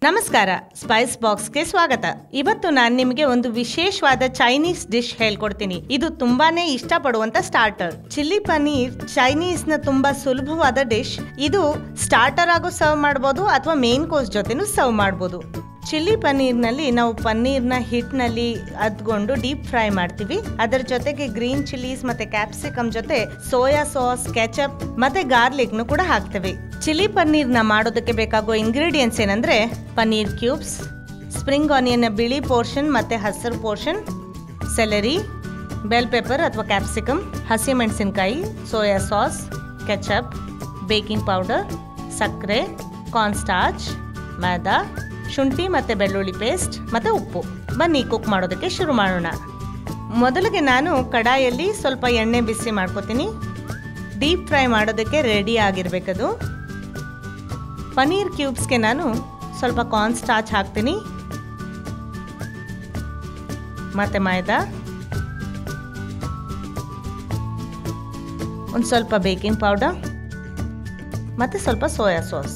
ನಮಸ್ಕಾರ ಸ್ಪೈಸ್ ಬಾಕ್ಸ್ಗೆ ಸ್ವಾಗತ ಇವತ್ತು ನಾನು ನಿಮಗೆ ಒಂದು ವಿಶೇಷವಾದ ಚೈನೀಸ್ ಡಿಶ್ ಹೇಳ್ಕೊಡ್ತೀನಿ ಇದು ತುಂಬಾನೇ ಇಷ್ಟಪಡುವಂತ ಸ್ಟಾರ್ಟರ್ ಚಿಲ್ಲಿ ಪನ್ನೀರ್ ಚೈನೀಸ್ ನ ತುಂಬಾ ಸುಲಭವಾದ ಡಿಶ್ ಇದು ಸ್ಟಾರ್ಟರ್ ಆಗು ಸರ್ವ್ ಮಾಡಬಹುದು ಅಥವಾ ಮೇನ್ ಕೋರ್ಸ್ ಜೊತೆನೂ ಸರ್ವ್ ಮಾಡಬಹುದು ಚಿಲ್ಲಿ ಪನ್ನೀರ್ನಲ್ಲಿ ನಾವು ಪನ್ನೀರ್ನ ಹಿಟ್ನಲ್ಲಿ ಅದ್ಕೊಂಡು ಡೀಪ್ ಫ್ರೈ ಮಾಡ್ತೀವಿ ಅದರ ಜೊತೆಗೆ ಗ್ರೀನ್ ಚಿಲ್ಲೀಸ್ ಮತ್ತೆ ಕ್ಯಾಪ್ಸಿಕಮ್ ಜೊತೆ ಸೋಯಾ ಸಾಸ್ ಕೆಚಪ್ ಮತ್ತೆ ಗಾರ್ಲಿಕ್ನು ಕೂಡ ಹಾಕ್ತೇವೆ ಚಿಲ್ಲಿ ಪನ್ನೀರ್ನ ಮಾಡೋದಕ್ಕೆ ಬೇಕಾಗೋ ಇಂಗ್ರೀಡಿಯೆಂಟ್ಸ್ ಏನಂದ್ರೆ ಪನ್ನೀರ್ ಕ್ಯೂಬ್ಸ್ ಸ್ಪ್ರಿಂಗ್ ಆನಿಯನ್ ಬಿಳಿ ಪೋರ್ಷನ್ ಮತ್ತೆ ಹಸಿರು ಪೋರ್ಷನ್ ಸೆಲೆರಿ ಬೆಲ್ ಪೆಪ್ಪರ್ ಅಥವಾ ಕ್ಯಾಪ್ಸಿಕಮ್ ಹಸಿಮೆಣಸಿನಕಾಯಿ soya sauce ketchup baking powder ಸಕ್ಕರೆ ಕಾರ್ನ್ಸ್ಟಾರ್ಚ್ ಮೈದಾ ಶುಂಠಿ ಮತ್ತು ಬೆಳ್ಳುಳ್ಳಿ ಪೇಸ್ಟ್ ಮತ್ತು ಉಪ್ಪು ಬನ್ನಿ ಕುಕ್ ಮಾಡೋದಕ್ಕೆ ಶುರು ಮಾಡೋಣ ಮೊದಲಿಗೆ ನಾನು ಕಡಾಯಲ್ಲಿ ಸ್ವಲ್ಪ ಎಣ್ಣೆ ಬಿಸಿ ಮಾಡ್ಕೋತೀನಿ ಡೀಪ್ ಫ್ರೈ ಮಾಡೋದಕ್ಕೆ ರೆಡಿ ಆಗಿರಬೇಕದು ಪನ್ನೀರ್ ಕ್ಯೂಬ್ಸ್ಗೆ ನಾನು ಸ್ವಲ್ಪ ಕಾರ್ನ್ ಸ್ಟಾರ್ಚ್ ಹಾಕ್ತೀನಿ ಮತ್ತು ಮೈದಾ ಒಂದು ಸ್ವಲ್ಪ ಬೇಕಿಂಗ್ ಪೌಡರ್ ಮತ್ತು ಸ್ವಲ್ಪ ಸೋಯಾ ಸಾಸ್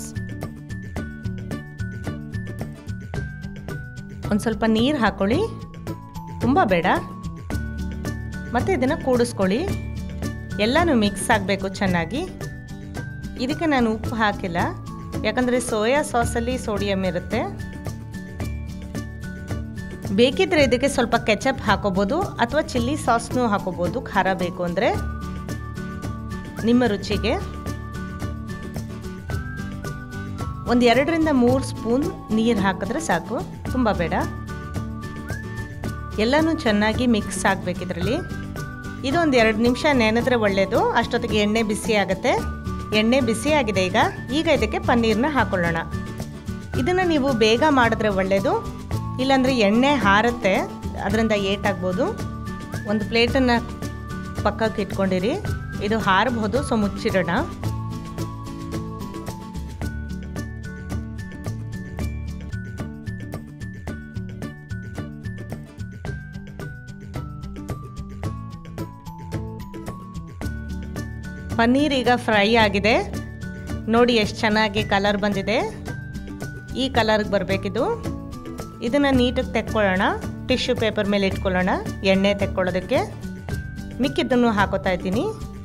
ಒಂದು ಸ್ವಲ್ಪ ನೀರು ಹಾಕೊಳ್ಳಿ ತುಂಬ ಬೇಡ ಮತ್ತು ಇದನ್ನು ಕೂಡಿಸ್ಕೊಳ್ಳಿ ಎಲ್ಲನೂ ಮಿಕ್ಸ್ ಆಗಬೇಕು ಚೆನ್ನಾಗಿ ಇದಕ್ಕೆ ನಾನು ಉಪ್ಪು ಹಾಕಿಲ್ಲ ಯಾಕಂದರೆ ಸೋಯಾ ಸಾಸಲ್ಲಿ ಸೋಡಿಯಂ ಇರುತ್ತೆ ಬೇಕಿದ್ರೆ ಇದಕ್ಕೆ ಸ್ವಲ್ಪ ಕೆಚಪ್ ಹಾಕೋಬೋದು ಅಥವಾ ಚಿಲ್ಲಿ ಸಾಸ್ನೂ ಹಾಕೋಬೋದು ಖಾರ ಬೇಕು ಅಂದರೆ ನಿಮ್ಮ ರುಚಿಗೆ ಒಂದು ಎರಡರಿಂದ ಮೂರು ಸ್ಪೂನ್ ನೀರು ಹಾಕಿದ್ರೆ ಸಾಕು ತುಂಬ ಬೇಡ ಎಲ್ಲನೂ ಚೆನ್ನಾಗಿ ಮಿಕ್ಸ್ ಆಗಬೇಕು ಇದರಲ್ಲಿ ಇದೊಂದು ಎರಡು ನಿಮಿಷ ನೆನೆದ್ರೆ ಒಳ್ಳೆಯದು ಅಷ್ಟೊತ್ತಿಗೆ ಎಣ್ಣೆ ಬಿಸಿ ಆಗುತ್ತೆ ಎಣ್ಣೆ ಬಿಸಿ ಆಗಿದೆ ಈಗ ಈಗ ಇದಕ್ಕೆ ಪನ್ನೀರ್ನ ಹಾಕೊಳ್ಳೋಣ ಇದನ್ನು ನೀವು ಬೇಗ ಮಾಡಿದ್ರೆ ಒಳ್ಳೆಯದು ಇಲ್ಲಾಂದರೆ ಎಣ್ಣೆ ಹಾರುತ್ತೆ ಅದರಿಂದ ಏಟಾಗ್ಬೋದು ಒಂದು ಪ್ಲೇಟನ್ನು ಪಕ್ಕಕ್ಕೆ ಇಟ್ಕೊಂಡಿರಿ ಇದು ಹಾರಬಹುದು ಸೊ ಮುಚ್ಚಿಡೋಣ ಪನ್ನೀರ್ ಈಗ ಫ್ರೈ ಆಗಿದೆ ನೋಡಿ ಎಷ್ಟು ಚೆನ್ನಾಗಿ ಕಲರ್ ಬಂದಿದೆ ಈ ಕಲರ್ಗೆ ಬರಬೇಕಿದು ಇದನ್ನು ನೀಟಾಗಿ ತೆಕ್ಕೊಳ್ಳೋಣ ಟಿಶ್ಯೂ ಪೇಪರ್ ಮೇಲೆ ಇಟ್ಕೊಳ್ಳೋಣ ಎಣ್ಣೆ ತೆಕ್ಕೊಳ್ಳೋದಕ್ಕೆ ಮಿಕ್ಕಿದ್ದನ್ನು ಹಾಕೋತಾ ಇದ್ದೀನಿ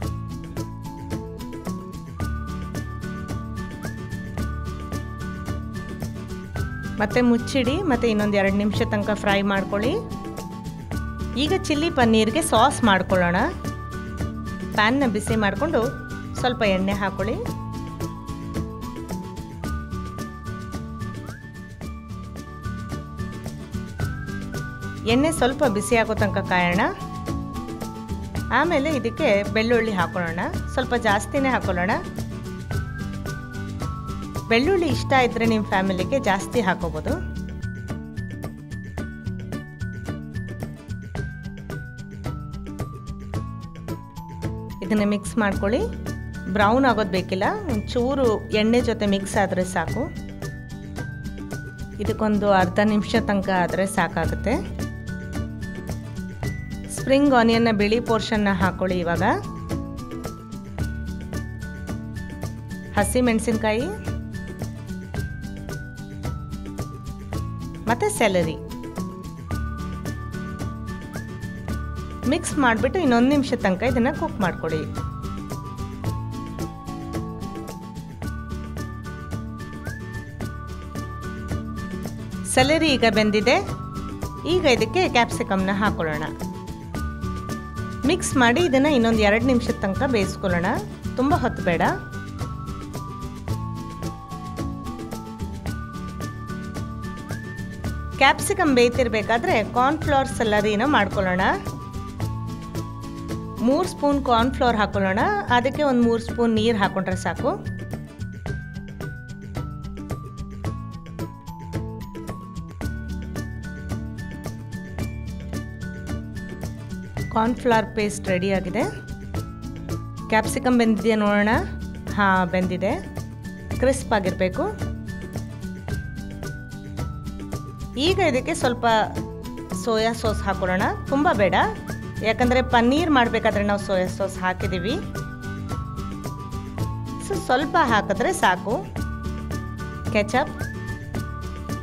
ಮತ್ತೆ ಮುಚ್ಚಿಡಿ ಮತ್ತು ಇನ್ನೊಂದು ಎರಡು ನಿಮಿಷ ತನಕ ಫ್ರೈ ಮಾಡ್ಕೊಳ್ಳಿ ಈಗ ಚಿಲ್ಲಿ ಪನ್ನೀರ್ಗೆ ಸಾಸ್ ಮಾಡ್ಕೊಳ್ಳೋಣ ಪ್ಯಾನ್ನ ಬಿಸಿ ಮಾಡಿಕೊಂಡು ಸ್ವಲ್ಪ ಎಣ್ಣೆ ಹಾಕೊಳ್ಳಿ ಎಣ್ಣೆ ಸ್ವಲ್ಪ ಬಿಸಿ ಆಗೋ ತನಕ ಕಾಯೋಣ ಆಮೇಲೆ ಇದಕ್ಕೆ ಬೆಳ್ಳುಳ್ಳಿ ಹಾಕೊಳ್ಳೋಣ ಸ್ವಲ್ಪ ಜಾಸ್ತಿನೇ ಹಾಕೊಳ್ಳೋಣ ಬೆಳ್ಳುಳ್ಳಿ ಇಷ್ಟ ಇದ್ದರೆ ನಿಮ್ಮ ಫ್ಯಾಮಿಲಿಗೆ ಜಾಸ್ತಿ ಹಾಕೋಬೋದು ಇದನ್ನು ಮಿಕ್ಸ್ ಮಾಡ್ಕೊಳ್ಳಿ ಬ್ರೌನ್ ಆಗೋದು ಬೇಕಿಲ್ಲ ಒಂಚೂರು ಎಣ್ಣೆ ಜೊತೆ ಮಿಕ್ಸ್ ಆದರೆ ಸಾಕು ಇದಕ್ಕೊಂದು ಅರ್ಧ ನಿಮಿಷ ತನಕ ಆದರೆ ಸಾಕಾಗುತ್ತೆ ಸ್ಪ್ರಿಂಗ್ ಆನಿಯನ್ನ ಬಿಳಿ ಪೋರ್ಷನ್ನ ಹಾಕೊಳ್ಳಿ ಇವಾಗ ಹಸಿ ಮೆಣಸಿನ್ಕಾಯಿ ಮತ್ತು ಸೆಲರಿ ಮಿಕ್ಸ್ ಮಾಡಿಬಿಟ್ಟು ಇನ್ನೊಂದು ನಿಮಿಷ ತನಕ ಇದನ್ನು ಕುಕ್ ಮಾಡ್ಕೊಳ್ಳಿ ಸೆಲರಿ ಈಗ ಬೆಂದಿದೆ ಈಗ ಇದಕ್ಕೆ ಕ್ಯಾಪ್ಸಿಕಮ್ನ ಹಾಕೊಳ್ಳೋಣ ಮಿಕ್ಸ್ ಮಾಡಿ ಇದನ್ನು ಇನ್ನೊಂದು ಎರಡು ನಿಮಿಷದ ತನಕ ಬೇಯಿಸ್ಕೊಳ್ಳೋಣ ತುಂಬ ಹೊತ್ತು ಬೇಡ ಕ್ಯಾಪ್ಸಿಕಮ್ ಬೇಯ್ತಿರ್ಬೇಕಾದ್ರೆ ಕಾರ್ನ್ಫ್ಲವರ್ ಸೆಲರಿನ ಮಾಡ್ಕೊಳ್ಳೋಣ ಮೂರು ಸ್ಪೂನ್ ಕಾರ್ನ್ಫ್ಲವರ್ ಹಾಕೊಳ್ಳೋಣ ಅದಕ್ಕೆ ಒಂದು ಮೂರು ಸ್ಪೂನ್ ನೀರು ಹಾಕೊಂಡ್ರೆ ಸಾಕು ಕಾರ್ನ್ಫ್ಲವರ್ ಪೇಸ್ಟ್ ರೆಡಿಯಾಗಿದೆ ಕ್ಯಾಪ್ಸಿಕಮ್ ಬೆಂದಿದೆಯಾ ನೋಡೋಣ ಹಾಂ ಬೆಂದಿದೆ ಕ್ರಿಸ್ಪ್ ಆಗಿರಬೇಕು ಈಗ ಇದಕ್ಕೆ ಸ್ವಲ್ಪ ಸೋಯಾ ಸಾಸ್ ಹಾಕೊಳ್ಳೋಣ ತುಂಬ ಬೇಡ ಯಾಕಂದರೆ ಪನ್ನೀರ್ ಮಾಡಬೇಕಾದ್ರೆ ನಾವು ಸೋಯಾ ಸಾಸ್ ಹಾಕಿದ್ದೀವಿ ಸೊ ಸ್ವಲ್ಪ ಹಾಕಿದ್ರೆ ಸಾಕು ಕೆಚಪ್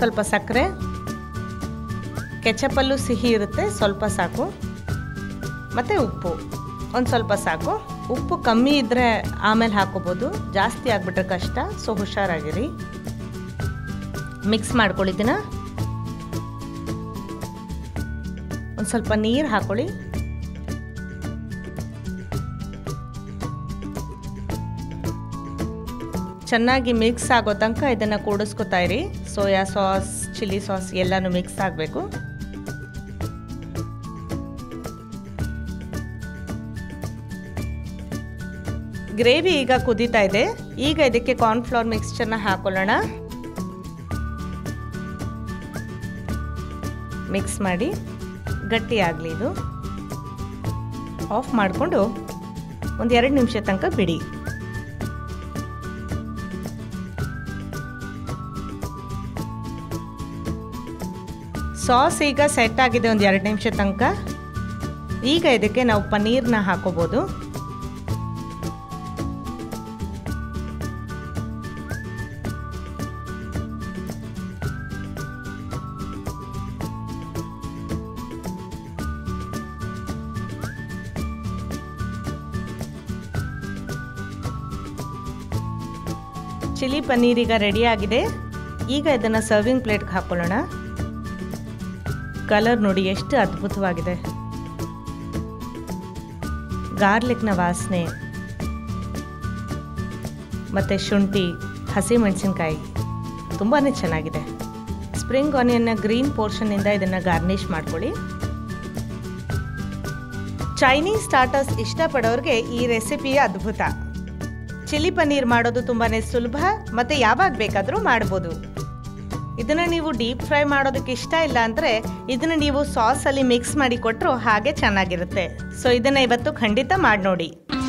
ಸ್ವಲ್ಪ ಸಕ್ಕರೆ ಕೆಚಪಲ್ಲೂ ಸಿಹಿ ಇರುತ್ತೆ ಸ್ವಲ್ಪ ಸಾಕು ಮತ್ತು ಉಪ್ಪು ಒಂದು ಸ್ವಲ್ಪ ಸಾಕು ಉಪ್ಪು ಕಮ್ಮಿ ಇದ್ದರೆ ಆಮೇಲೆ ಹಾಕೋಬೋದು ಜಾಸ್ತಿ ಆಗಿಬಿಟ್ರೆ ಕಷ್ಟ ಸೊ ಹುಷಾರಾಗಿರಿ ಮಿಕ್ಸ್ ಮಾಡ್ಕೊಳ್ಳಿದ್ದೀನ ಒಂದು ಸ್ವಲ್ಪ ನೀರು ಹಾಕೊಳ್ಳಿ ಚೆನ್ನಾಗಿ ಮಿಕ್ಸ್ ಆಗೋ ತನಕ ಇದನ್ನು ಕೂಡಿಸ್ಕೊತಾ ಇರಿ ಸೋಯಾ ಸಾಸ್ ಚಿಲ್ಲಿ ಸಾಸ್ ಎಲ್ಲನೂ ಮಿಕ್ಸ್ ಆಗಬೇಕು ಗ್ರೇವಿ ಈಗ ಕುದೀತಾ ಇದೆ ಈಗ ಇದಕ್ಕೆ ಕಾರ್ನ್ಫ್ಲವರ್ ಮಿಕ್ಸ್ಚರ್ನ ಹಾಕೊಳ್ಳೋಣ ಮಿಕ್ಸ್ ಮಾಡಿ ಗಟ್ಟಿಯಾಗಲಿ ಇದು ಆಫ್ ಮಾಡಿಕೊಂಡು ಒಂದು ಎರಡು ನಿಮಿಷ ತನಕ ಬಿಡಿ ಸಾಸ್ ಈಗ ಸೆಟ್ ಆಗಿದೆ ಒಂದು ಎರಡು ನಿಮಿಷ ತನಕ ಈಗ ಇದಕ್ಕೆ ನಾವು ಪನ್ನೀರ್ನ ಹಾಕೋಬೋದು ಚಿಲ್ಲಿ ಪನ್ನೀರ್ ಈಗ ರೆಡಿ ಆಗಿದೆ ಈಗ ಇದನ್ನು ಸರ್ವಿಂಗ್ ಪ್ಲೇಟ್ಗೆ ಹಾಕೊಳ್ಳೋಣ ಕಲರ್ ನೋಡಿ ಎಷ್ಟು ಅದ್ಭುತವಾಗಿದೆ ಗಾರ್ಲಿಕ್ನ ವಾಸನೆ ಮತ್ತು ಶುಂಠಿ ಹಸಿಮೆಣಸಿನ್ಕಾಯಿ ತುಂಬಾ ಚೆನ್ನಾಗಿದೆ ಸ್ಪ್ರಿಂಗ್ ಆನಿಯನ್ನ ಗ್ರೀನ್ ಪೋರ್ಷನ್ನಿಂದ ಇದನ್ನು ಗಾರ್ನಿಷ್ ಮಾಡ್ಕೊಳ್ಳಿ ಚೈನೀಸ್ ಸ್ಟಾರ್ಟರ್ಸ್ ಇಷ್ಟಪಡೋರಿಗೆ ಈ ರೆಸಿಪಿ ಅದ್ಭುತ ಚಿಲ್ಲಿ ಪನ್ನೀರ್ ಮಾಡೋದು ತುಂಬಾ ಸುಲಭ ಮತ್ತು ಯಾವಾಗ ಬೇಕಾದರೂ ಮಾಡ್ಬೋದು ಇದನ್ನು ನೀವು ಡೀಪ್ ಫ್ರೈ ಮಾಡೋದಕ್ಕೆ ಇಷ್ಟ ಇಲ್ಲ ಅಂದರೆ ಇದನ್ನು ನೀವು ಸಾಸಲ್ಲಿ ಮಿಕ್ಸ್ ಮಾಡಿ ಕೊಟ್ಟರು ಹಾಗೆ ಚೆನ್ನಾಗಿರುತ್ತೆ ಸೊ ಇದನ್ನು ಇವತ್ತು ಖಂಡಿತ ಮಾಡಿ ನೋಡಿ